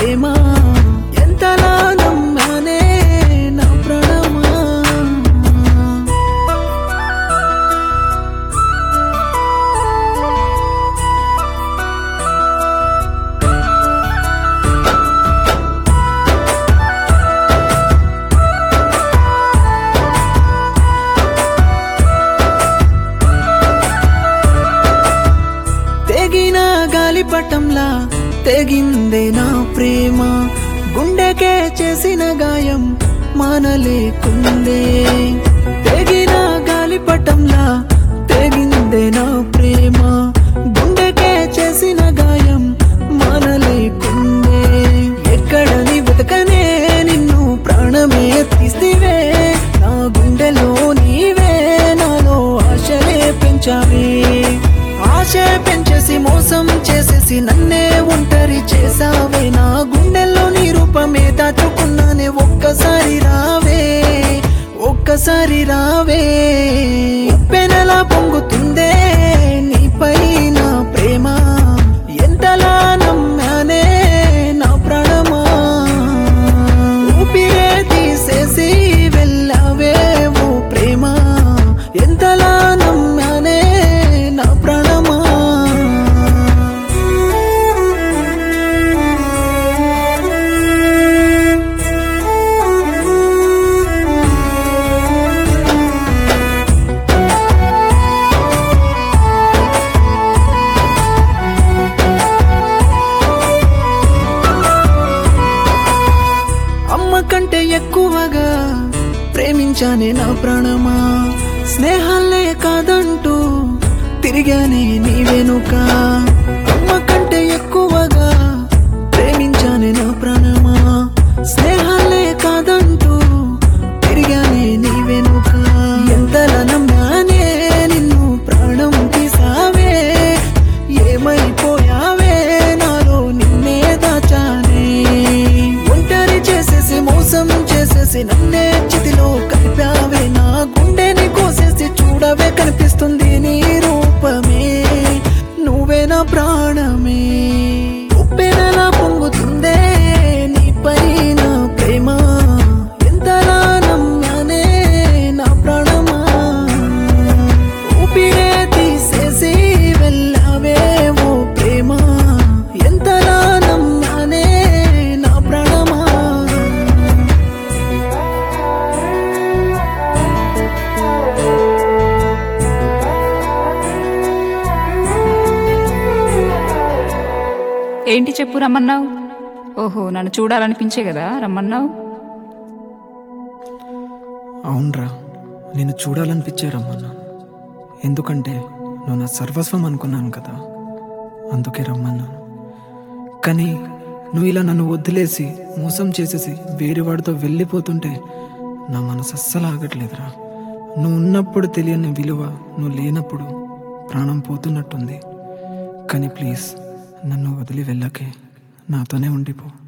ప్రేమ ఎంతలా నమ్మానే నా ప్రాణమా తెగిన గాలిపటంలా తెగిందే నా ప్రేమ గుండెకే చేసిన గాయం మానలేకుందే తెగిన గాలిపటంలా తెగిందే నా ప్రేమ గుండెకే చేసిన గాయం మానలేకుందే ఎక్కడని వెతకనే నిన్ను ప్రాణమే తీస్తివే నా గుండెలో నీవే నాలో ఆశలే పెంచావే ఆశ పెంచేసి మోసం చేసేసి నన్నే ఒంటరి చేసావే నా గుండెల్లో నీ రూపమే దాచుకున్నానే ఒక్కసారి రావే ఒక్కసారి రావే ఉప్పెనలా పొంగుతుందే నీపై నా ప్రేమ ఎంతలా నమ్మానే నా ప్రాణమా ఊపిరే తీసేసి వెళ్ళావే ఓ ప్రేమ ఎంతలా నమ్మానే నా ప్రాణమా అమ్మ కంటే ఎక్కువగా ప్రేమించానే నా ప్రాణమా స్నేహాలే కాదంటూ తిరిగానే నీ వెనుక అమ్మ కంటే ఎక్కువగా ప్రేమించానే నా ప్రాణమా స్నేహాలే కాదంటూ తిరిగానే నీ వెనుక ఎంతలా నమ్మానే నిన్ను ప్రాణం తీసావే ఏమైపోయావే నాలో నిన్నే దాచానే ఒంటరి చేసేసి మోసం చేసేసి నన్నే చితిలో కలిపావే నా గుండెని కోసేసి చూడవే కనిపిస్తుంది నీ రూపమే నువ్వే నా ప్రాణమే ఉప్పెనలా పొంగుతుందే నీపై నా ప్రేమ ఎంతలా నమ్మానే నా ప్రాణమా ఊపిరే తీసేసి వెళ్ళావే ఓ ప్రేమ ఎంతలా నమ్మానే నా ప్రాణమా ఏంటి చెప్పు రమ్మన్నావు ఓహో నన్ను చూడాలనిపించే కదా రమ్మన్నావు అవునరా నేను చూడాలనిపించే రమ్మన్నా ఎందుకంటే నువ్వు నా సర్వస్వం అనుకున్నాను కదా అందుకే రమ్మన్నాను కానీ నువ్వు ఇలా నన్ను వదిలేసి మోసం చేసేసి వేరే వాడితో వెళ్ళిపోతుంటే నా మనసు అస్సలు ఆగట్లేదురా నువ్వు ఉన్నప్పుడు తెలియని విలువ నువ్వు లేనప్పుడు ప్రాణం పోతున్నట్టుంది కానీ ప్లీజ్ నన్ను వదిలి వెళ్ళకే నాతోనే ఉండిపో